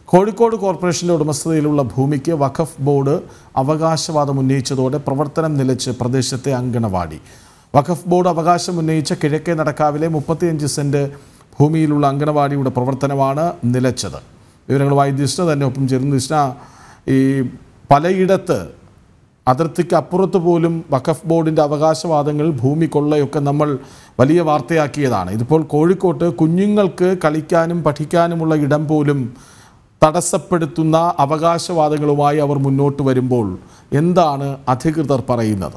കോഴിക്കോട് കോർപ്പറേഷന്റെ ഉടമസ്ഥതയിലുള്ള ഭൂമിക്ക് വഖഫ് ബോർഡ് അവകാശവാദം ഉന്നയിച്ചതോടെ പ്രവർത്തനം നിലച്ച് പ്രദേശത്തെ അങ്കണവാടി വഖഫ് ബോർഡ് അവകാശം ഉന്നയിച്ച കിഴക്കേ നടക്കാവിലെ മുപ്പത്തിയഞ്ച് സെന്റ് ഭൂമിയിലുള്ള അങ്കണവാടിയുടെ പ്രവർത്തനമാണ് നിലച്ചത് വിവരങ്ങളുമായി ദിഷ്ണ തന്നെ ഒപ്പം ചേരുന്നു ദിഷ്ണ ഈ പലയിടത്ത് അതിർത്തിക്ക് അപ്പുറത്ത് പോലും വഖഫ് ബോർഡിൻ്റെ അവകാശവാദങ്ങൾ ഭൂമി കൊള്ളയൊക്കെ നമ്മൾ വലിയ വാർത്തയാക്കിയതാണ് ഇതിപ്പോൾ കോഴിക്കോട്ട് കുഞ്ഞുങ്ങൾക്ക് കളിക്കാനും പഠിക്കാനുമുള്ള ഇടം പോലും തടസ്സപ്പെടുത്തുന്ന അവകാശവാദങ്ങളുമായി അവർ മുന്നോട്ട് വരുമ്പോൾ എന്താണ് അധികൃതർ പറയുന്നത്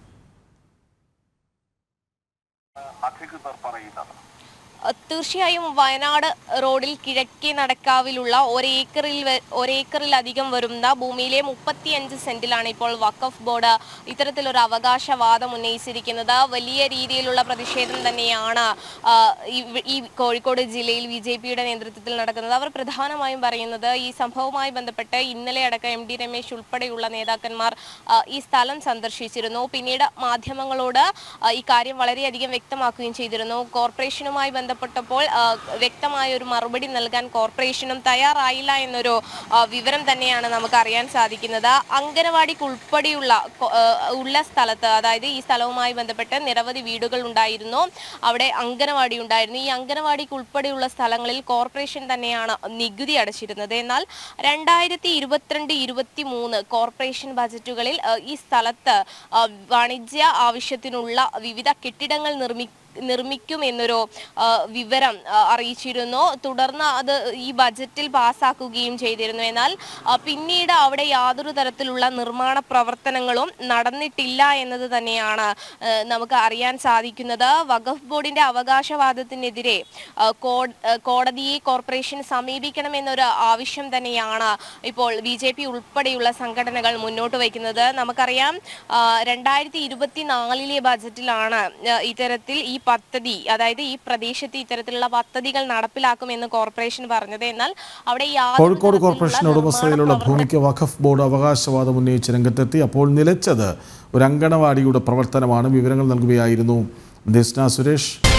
അധികൃതർ പറയുന്നത് തീർച്ചയായും വയനാട് റോഡിൽ കിഴക്കേ നടക്കാവിലുള്ള ഒരേക്കറിൽ വ- ഒരേക്കറിലധികം വരുന്ന ഭൂമിയിലെ മുപ്പത്തിയഞ്ച് സെന്റിലാണ് ഇപ്പോൾ വഖഫ് ബോർഡ് ഇത്തരത്തിലൊരു അവകാശവാദം ഉന്നയിച്ചിരിക്കുന്നത് വലിയ രീതിയിലുള്ള പ്രതിഷേധം തന്നെയാണ് ആ, ഈ- ഈ കോഴിക്കോട് ജില്ലയിൽ ബി ജെ പിയുടെ നേതൃത്വത്തിൽ നടക്കുന്നത് അവർ പ്രധാനമായും പറയുന്നത് ഈ സംഭവവുമായി ബന്ധപ്പെട്ട് ഇന്നലെ അടക്കം എം ഡി രമേശ് ഉൾപ്പെടെയുള്ള നേതാക്കന്മാർ ആ, ഈ സ്ഥലം സന്ദർശിച്ചിരുന്നു പിന്നീട് മാധ്യമങ്ങളോട് ആ, ഈ കാര്യം വളരെയധികം വ്യക്തമാക്കുകയും ചെയ്തിരുന്നു കോർപ്പറേഷനുമായി ബന്ധപ്പെട്ടപ്പോൾ ആ, വ്യക്തമായ ഒരു മറുപടി നൽകാൻ കോർപ്പറേഷനും തയ്യാറായില്ല എന്നൊരു ആ, വിവരം തന്നെയാണ് നമുക്ക് അറിയാൻ സാധിക്കുന്നത് അങ്കനവാടിക്ക് ഉൾപ്പെടെയുള്ള കൊ- ആ, ഉള്ള സ്ഥലത്ത് അതായത് ഈ സ്ഥലവുമായി ബന്ധപ്പെട്ട് നിരവധി വീടുകൾ ഉണ്ടായിരുന്നു അവിടെ അങ്കനവാടി ഉണ്ടായിരുന്നു ഈ അങ്കനവാടിക്ക് ഉൾപ്പെടെയുള്ള സ്ഥലങ്ങളിൽ കോർപ്പറേഷൻ തന്നെയാണ് നികുതി അടച്ചിരുന്നത് എന്നാൽ രണ്ടായിരത്തി ഇരുപത്തിരണ്ട് ഇരുപത്തി മൂന്ന് കോർപ്പറേഷൻ ബജറ്റുകളിൽ ആ, ഈ സ്ഥലത്ത് ആ, വാണിജ്യ ആവശ്യത്തിനുള്ള വിവിധ കെട്ടിടങ്ങൾ നിർമ്മി നിർമ്മിക്കും എന്നൊരു ആ, വിവരം ആ, അറിയിച്ചിരുന്നു തുടർന്ന് അത് ഈ ബജറ്റിൽ പാസ്സാക്കുകയും ചെയ്തിരുന്നു എന്നാൽ ആ, പിന്നീട് അവിടെ യാതൊരു തരത്തിലുള്ള നിർമ്മാണ പ്രവർത്തനങ്ങളും നടന്നിട്ടില്ല എന്നത് തന്നെയാണ് ആ, നമുക്ക് അറിയാൻ സാധിക്കുന്നത് വഖഫ് ബോർഡിന്റെ അവകാശവാദത്തിനെതിരെ ആ, കോ- ആ, കോടതിയെ കോർപ്പറേഷൻ സമീപിക്കണമെന്നൊരു ആവശ്യം തന്നെയാണ് ഇപ്പോൾ ബി ജെ പി ഉൾപ്പെടെയുള്ള സംഘടനകൾ മുന്നോട്ട് വയ്ക്കുന്നത് നമുക്കറിയാം ആ, രണ്ടായിരത്തി ഇരുപത്തിനാലിലെ ബജറ്റിലാണ് ആ, ഇത്തരത്തിൽ ഈ പദ്ധതി അതായത് ഈ പ്രദേശത്ത് ഇത്തരത്തിലുള്ള പദ്ധതികൾ നടപ്പിലാക്കുമെന്ന് കോർപ്പറേഷൻ പറഞ്ഞത് എന്നാൽ അവിടെ യാതൊരു കോഴിക്കോട് തരത്തിലുള്ള കോർപ്പറേഷൻ ഉടമസ്ഥതയിലുള്ള നിർമ്മാണ ഭൂമിക്ക് വഖഫ് ബോർഡ് അവകാശവാദം ഉന്നയിച്ച് രംഗത്തെത്തി അപ്പോൾ നിലച്ചത് ഒരു അങ്കണവാടിയുടെ പ്രവർത്തനമാണ് വിവരങ്ങൾ നൽകുകയായിരുന്നു ദിസ്ന സുരേഷ്